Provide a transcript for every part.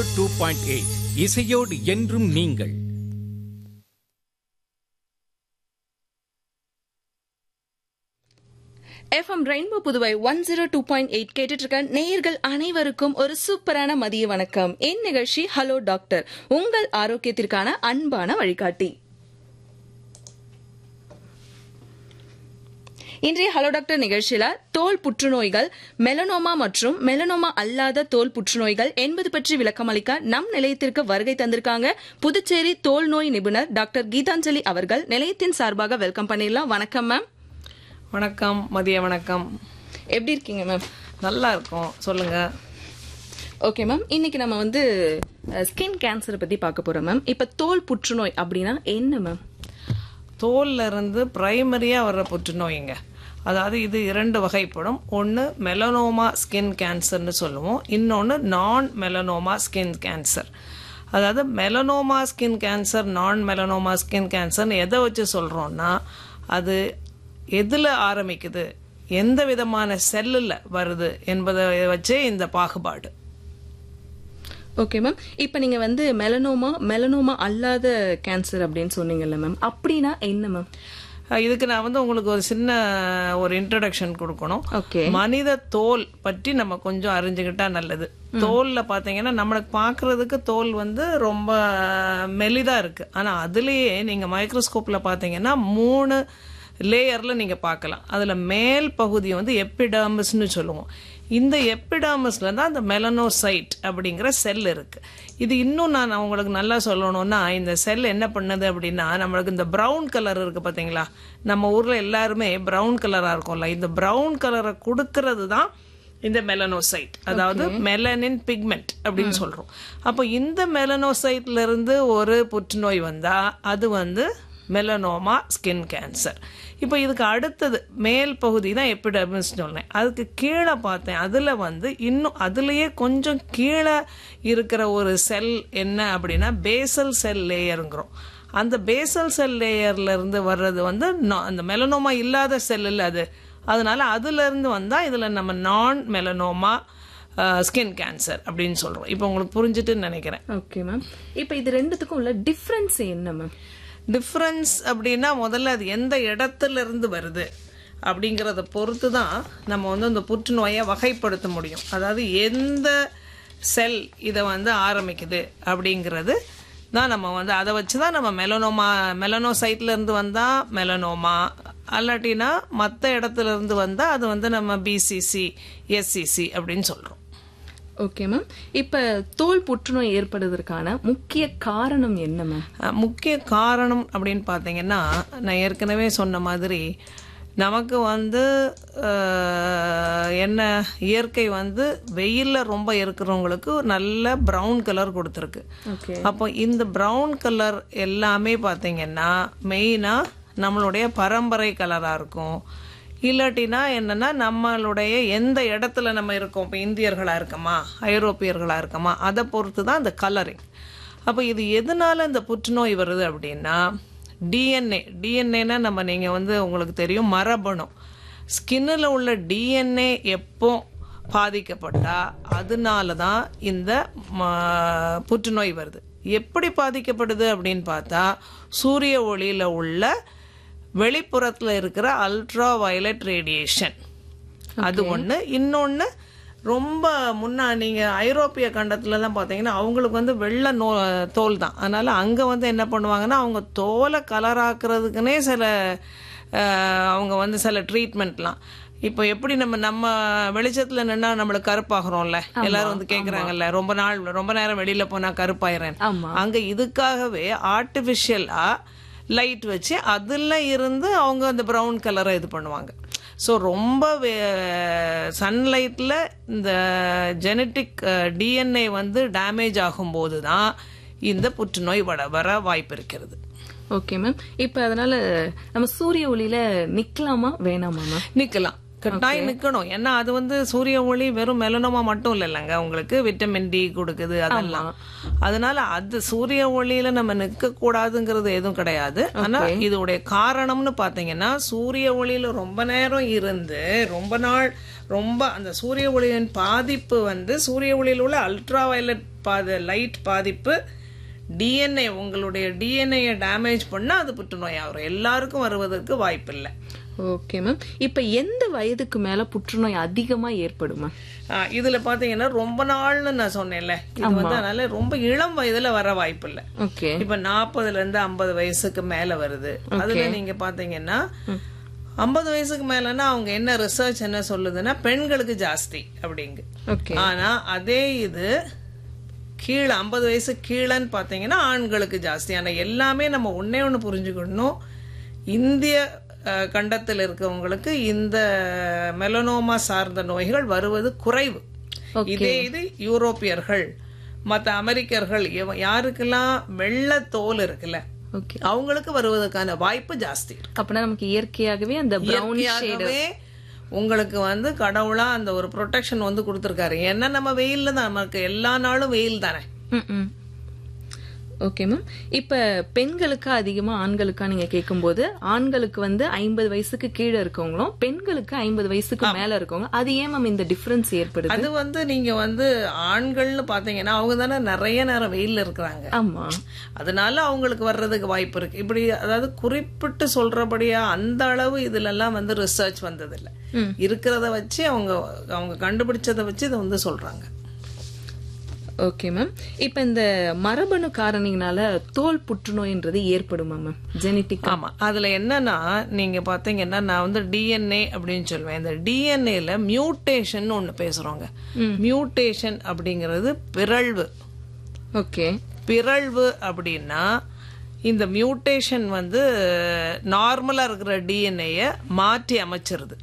two point eight இசையோடு என்றும் நீங்கள் FM rainbow Puduvai one zero two point eight கேட்டுட்டு இருக்க நேயர்கள் அனைவருக்கும் ஒரு சூப்பரான மதிய வணக்கம் என் நிகழ்ச்சி ஹலோ டாக்டர் உங்கள் ஆரோக்கியத்திற்கான அன்பான வழிகாட்டி இன்றைய ஹலோ டாக்டர் நிகழ்ச்சியில தோல் புற்றுநோய்கள் மெலனோமா மற்றும் மெலனோமா அல்லாத தோல் புற்றுநோய்கள் என்பது பற்றி விளக்கம் அளிக்க நம் நிலையத்திற்கு வருகை தந்திருக்காங்க புதுச்சேரி தோல் நோய் நிபுணர் டாக்டர் கீதாஞ்சலி அவர்கள் நிலையத்தின் சார்பாக வெல்கம் பண்ணிடலாம் வணக்கம் மேம் வணக்கம் மதிய வணக்கம் எப்படி இருக்கீங்க மேம் நல்லா இருக்கும் சொல்லுங்க ஓகே மேம் இன்னைக்கு நம்ம வந்து ஸ்கின் கேன்சரை பத்தி பார்க்க போறோம் மேம் இப்ப தோல் புற்றுநோய் அப்படின்னா என்ன மேம் தோல்ல இருந்து பிரைமரியா வர்ற புற்றுநோய்ங்க அதாவது இது இரண்டு வகைப்படும் ஒன்று மெலனோமா ஸ்கின் கேன்சர்னு சொல்லுவோம் இன்னொன்று நான் மெலனோமா ஸ்கின் கேன்சர் அதாவது மெலனோமா ஸ்கின் கேன்சர் நான் மெலனோமா ஸ்கின் கேன்சர்னு எதை வச்சு சொல்கிறோன்னா அது எதில் ஆரம்பிக்குது எந்த விதமான செல்லில் வருது என்பதை வச்சே இந்த பாகுபாடு ஓகே மேம் இப்ப நீங்க வந்து மெலனோமா மெலனோமா அல்லாத கேன்சர் அப்படின்னு சொன்னீங்கல்ல மேம் அப்படின்னா என்ன மேம் அஹ் இதுக்கு நான் வந்து உங்களுக்கு ஒரு சின்ன ஒரு இன்ட்ரடக்ஷன் கொடுக்கணும் ஓகே மனித தோல் பற்றி நம்ம கொஞ்சம் அறிஞ்சுக்கிட்டா நல்லது தோல்ல பாத்தீங்கன்னா நம்மளுக்கு பார்க்கிறதுக்கு தோல் வந்து ரொம்ப மெலிதா இருக்கு ஆனா அதுலயே நீங்க மைக்ரோஸ்கோப்ல பாத்தீங்கன்னா மூணு லேயர்ல நீங்க பார்க்கலாம் அதுல மேல் பகுதி வந்து எப்பிடாமஸ்னு சொல்லுவோம் இந்த எப்பிடாமஸ்ல தான் அந்த மெலனோசைட் அப்படிங்கிற செல் இருக்கு இது இன்னும் நான் உங்களுக்கு நல்லா சொல்லணும்னா இந்த செல் என்ன பண்ணுது அப்படின்னா நம்மளுக்கு இந்த பிரவுன் கலர் இருக்கு பாத்தீங்களா நம்ம ஊர்ல எல்லாருமே பிரவுன் கலரா இருக்கும்ல இந்த பிரவுன் கலரை கொடுக்கறது தான் இந்த மெலனோசைட் அதாவது மெலனின் பிக்மெண்ட் அப்படின்னு சொல்றோம் அப்போ இந்த மெலனோசைட்ல இருந்து ஒரு புற்றுநோய் வந்தா அது வந்து மெலனோமா ஸ்கின் கேன்சர் இப்போ இதுக்கு அடுத்தது மேல் பகுதி தான் எப்பிடமிஸ் சொன்னேன் அதுக்கு கீழே பார்த்தேன் அதில் வந்து இன்னும் அதுலேயே கொஞ்சம் கீழே இருக்கிற ஒரு செல் என்ன அப்படின்னா பேசல் செல் லேயருங்கிறோம் அந்த பேசல் செல் லேயர்ல இருந்து வர்றது வந்து நா- அந்த மெலனோமா இல்லாத செல் இல்லை அது அதனால அதுல இருந்து வந்தா இதுல நம்ம நான் மெலனோமா ஸ்கின் கேன்சர் அப்படின்னு சொல்றோம் இப்போ உங்களுக்கு புரிஞ்சுட்டுன்னு நினைக்கிறேன் ஓகே மேம் இப்ப இது ரெண்டுத்துக்கும் உள்ள டிஃபரன்ஸ் என்ன மேம் டிஃப்ரென்ஸ் அப்படின்னா முதல்ல அது எந்த இடத்துல இருந்து வருது அப்படிங்கிறத பொறுத்து தான் நம்ம வந்து அந்த புற்றுநோயை வகைப்படுத்த முடியும் அதாவது எந்த செல் இதை வந்து ஆரம்பிக்குது அப்படிங்கிறது தான் நம்ம வந்து அதை வச்சு தான் நம்ம மெலனோமா மெலனோசைட்ல இருந்து வந்தால் மெலனோமா அல்லாட்டினா மற்ற இடத்துல இருந்து வந்தால் அது வந்து நம்ம பிசிசி எஸ்சிசி அப்படின்னு சொல்கிறோம் ஓகே மேம் இப்ப தோல் புற்றுநோய் ஏற்படுவதற்கான முக்கிய காரணம் என்ன மேம் அஹ் முக்கிய காரணம் அப்படின்னு பார்த்தீங்கன்னா நான் ஏற்கனவே சொன்ன மாதிரி நமக்கு வந்து அஹ், என்ன இயற்கை வந்து வெயிலில் ரொம்ப இருக்கிறவங்களுக்கு நல்ல ப்ரௌன் கலர் கொடுத்துருக்கு ஓகே அப்போ இந்த ப்ரௌன் கலர் எல்லாமே பார்த்தீங்கன்னா மெயினாக நம்மளுடைய பரம்பரை கலராக இருக்கும் இல்லாட்டினா என்னன்னா நம்மளுடைய எந்த இடத்துல நம்ம இருக்கோம் இப்போ இந்தியர்களாக இருக்கோமா ஐரோப்பியர்களாக இருக்கோமா அதை பொறுத்து தான் இந்த கலரிங் அப்போ இது எதனால இந்த புற்றுநோய் வருது அப்படின்னா டிஎன்ஏ டிஎன்ஏனா நம்ம நீங்கள் வந்து உங்களுக்கு தெரியும் மரபணு ஸ்கின்னில் உள்ள டிஎன்ஏ எப்போ பாதிக்கப்பட்டா அதனால தான் இந்த ம- புற்றுநோய் வருது எப்படி பாதிக்கப்படுது அப்படின்னு பார்த்தா சூரிய ஒளியில உள்ள வெளிப்புறத்துல இருக்கிற அல்ட்ரா வயலட் ரேடியேஷன் அது ஒண்ணு இன்னொன்னு ரொம்ப முன்னா நீங்க ஐரோப்பிய கண்டத்துலலாம் பார்த்தீங்கன்னா அவங்களுக்கு வந்து வெள்ளை நோ தோல் தான் அதனால அங்க வந்து என்ன பண்ணுவாங்கன்னா அவங்க தோலை கலராக்குறதுக்குனே சில அஹ், அவங்க வந்து சில ட்ரீட்மெண்ட்லாம் இப்போ எப்படி நம்ம நம்ம வெளிச்சத்துல நின்னா நம்மளுக்கு கருப்பாகிறோம்ல எல்லாரும் வந்து கேக்குறாங்கல்ல ரொம்ப நாள் ரொம்ப நேரம் வெளியில போனா கருப்பாயிரேன் ஆமா அங்க இதுக்காகவே ஆர்டிஃபிஷியலா லைட் வச்சு அதுல இருந்து அவங்க அந்த ப்ரௌன் கலரை இது பண்ணுவாங்க ஸோ ரொம்ப சன்லைட்டில் இந்த ஜெனட்டிக் டிஎன்ஏ வந்து டேமேஜ் ஆகும்போது தான் இந்த புற்றுநோய் வர வர வாய்ப்பு இருக்கிறது ஓகே மேம் இப்ப அதனால நம்ம சூரிய ஒளியில நிக்கலாமா வேணாமா மேம் நிக்கலாம் கட்டாயம் நிக்கணும் ஏன்னா அது வந்து சூரிய ஒளி வெறும் மெலனோமா மட்டும் இல்லைங்க உங்களுக்கு விட்டமின் டி கொடுக்குது அதெல்லாம் அதனால அது சூரிய ஒளியில நம்ம நிக்க கூடாதுங்கிறது எதுவும் கிடையாது ஆனா இதோடைய காரணம்னு பாத்தீங்கன்னா சூரிய ஒளியில ரொம்ப நேரம் இருந்து ரொம்ப நாள் ரொம்ப அந்த சூரிய ஒளியின் பாதிப்பு வந்து சூரிய ஒளியில் உள்ள அல்ட்ரா வயலட் பாத லைட் பாதிப்பு டிஎன்ஏ உங்களுடைய டிஎன்ஏ டேமேஜ் பண்ணா அது புற்றுநோய் ஆகும் எல்லாருக்கும் வருவதற்கு வாய்ப்பு இல்லை ஓகே மேம் இப்ப எந்த வயதுக்கு மேல புற்றுநோய் அதிகமா ஏற்படும் மேம் இதுல பாத்தீங்கன்னா ரொம்ப நாள்னு நான் சொன்னேன்ல இது வந்து அதனால ரொம்ப இளம் வயதுல வர வாய்ப்பு இல்லை ஓகே இப்ப நாற்பதுல இருந்து ஐம்பது வயசுக்கு மேல வருது அதுல நீங்க பாத்தீங்கன்னா ஐம்பது வயசுக்கு மேலன்னா அவங்க என்ன ரிசர்ச் என்ன சொல்லுதுன்னா பெண்களுக்கு ஜாஸ்தி அப்படிங்கு ஓகே ஆனா அதே இது கீழே ஐம்பது வயசு கீழன்னு பாத்தீங்கன்னா ஆண்களுக்கு ஜாஸ்தி ஆனா எல்லாமே நம்ம ஒன்னே ஒண்ணு புரிஞ்சுக்கணும் இந்திய அஹ், கண்டத்தில் இருக்கவங்களுக்கு இந்த மெலனோமா சார்ந்த நோய்கள் வருவது குறைவு இதே இது யூரோப்பியர்கள் மத்த அமெரிக்கர்கள் இவ- யாருக்கெல்லாம் வெள்ளை தோல் இருக்குல்ல ஓகே அவங்களுக்கு வருவதற்கான வாய்ப்பு ஜாஸ்தி இருக்கு அப்பனா நமக்கு இயற்கையாகவே அந்த பிரவுன் இயற்கையாகவே உங்களுக்கு வந்து கடவுளா அந்த ஒரு ப்ரொடெக்ஷன் வந்து கொடுத்துருக்காரு ஏன்னா நம்ம வெயில்ல தான் நமக்கு எல்லா நாளும் வெயில் தானே ஓகே மேம் இப்ப பெண்களுக்கு அதிகமா ஆண்களுக்கா நீங்க கேட்கும்போது ஆண்களுக்கு வந்து ஐம்பது வயசுக்கு கீழே இருக்கவங்களும் பெண்களுக்கு ஐம்பது வயசுக்கு மேல இருக்கவங்க அது ஏன் மேம் இந்த டிஃபரன்ஸ் ஏற்படுது அது வந்து நீங்க வந்து ஆண்கள்னு பாத்தீங்கன்னா அவங்க தானே நிறைய நேரம் வெயில்ல இருக்கிறாங்க ஆமா அதனால அவங்களுக்கு வர்றதுக்கு வாய்ப்பு இருக்கு இப்படி அதாவது குறிப்பிட்டு சொல்றபடியா அந்த அளவு இதுல எல்லாம் வந்து ரிசர்ச் வந்தது இல்ல இருக்கிறத வச்சு அவங்க அவங்க கண்டுபிடிச்சதை வச்சு இதை வந்து சொல்றாங்க ஓகே மேம் இப்ப இந்த மரபணு காரணினால தோல் புற்றுநோய்ன்றது ஏற்படுமா மேம் ஜெனட்டிக் ஆமா அதுல என்னன்னா நீங்க பாத்தீங்கன்னா நான் வந்து டிஎன்ஏ அப்படின்னு சொல்லுவேன் இந்த டிஎன்ஏல மியூட்டேஷன் ஒண்ணு பேசுறோங்க மியூட்டேஷன் அப்படிங்கிறது பிறழ்வு ஓகே பிறழ்வு அப்படின்னா இந்த மியூட்டேஷன் வந்து நார்மலா இருக்கிற டிஎன்ஏய மாற்றி அமைச்சிருது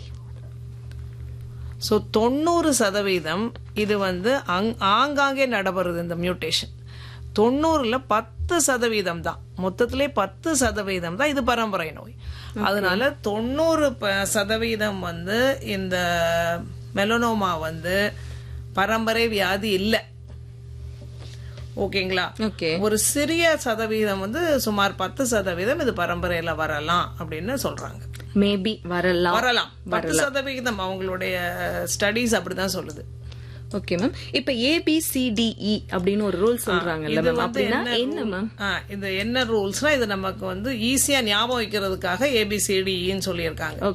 ஸோ தொண்ணூறு சதவீதம் இது வந்து அங் ஆங்காங்கே நடைபெறுது இந்த மியூட்டேஷன் தொண்ணூறுல பத்து சதவீதம் தான் மொத்தத்திலே பத்து சதவீதம் தான் இது பரம்பரை நோய் அதனால தொண்ணூறு ப- சதவீதம் வந்து இந்த மெலனோமா வந்து பரம்பரை வியாதி இல்லை ஓகேங்களா ஓகே ஒரு சிறிய சதவீதம் வந்து சுமார் பத்து சதவீதம் இது பரம்பரையில வரலாம் அப்படின்னு சொல்றாங்க மேபி வரலாம் வரலாம் பத்து சதவிகிதம் அவங்களுடைய ஸ்டடீஸ் அப்படிதான் சொல்லுது ஓகே மேம் இப்ப ஏபிசிடிஇ அப்படின்னு ஒரு ரூல் சொல்றாங்கல்ல மேம் அப்படின்னா என்ன மேம் ஆ, இது என்ன ரூல்ஸ்னா இது நமக்கு வந்து ஈஸியா ஞாபகம் வைக்கிறதுக்காக ஏபிசிடின்னு சொல்லியிருக்காங்க